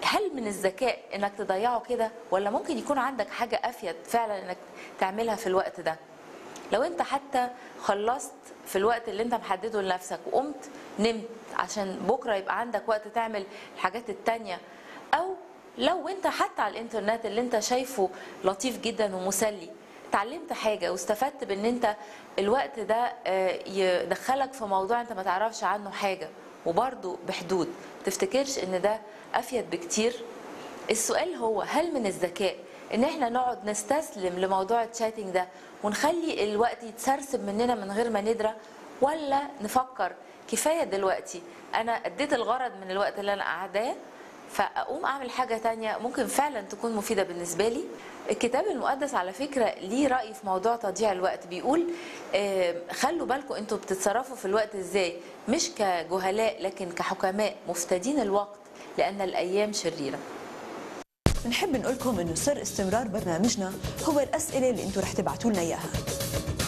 هل من الذكاء انك تضيعه كده ولا ممكن يكون عندك حاجه افيد فعلا انك تعملها في الوقت ده لو انت حتى خلصت في الوقت اللي انت محدده لنفسك وقمت نمت عشان بكره يبقى عندك وقت تعمل الحاجات التانية او لو انت حتى على الانترنت اللي انت شايفه لطيف جدا ومسلي اتعلمت حاجه واستفدت بان انت الوقت ده آه، يدخلك في موضوع انت ما تعرفش عنه حاجه وبرضه بحدود تفتكرش ان ده افيد بكتير السؤال هو هل من الذكاء ان احنا نقعد نستسلم لموضوع الشاتنج ده ونخلي الوقت يتسرسب مننا من غير ما ندرى ولا نفكر كفايه دلوقتي انا اديت الغرض من الوقت اللي انا قاعداه فاقوم اعمل حاجه تانية ممكن فعلا تكون مفيده بالنسبه لي الكتاب المقدس على فكره ليه راي في موضوع تضييع الوقت بيقول آه، خلوا بالكم انتوا بتتصرفوا في الوقت ازاي مش كجهلاء لكن كحكماء مفتدين الوقت لان الايام شريره بنحب نقول لكم انه سر استمرار برنامجنا هو الاسئله اللي انتم رح تبعتوا لنا اياها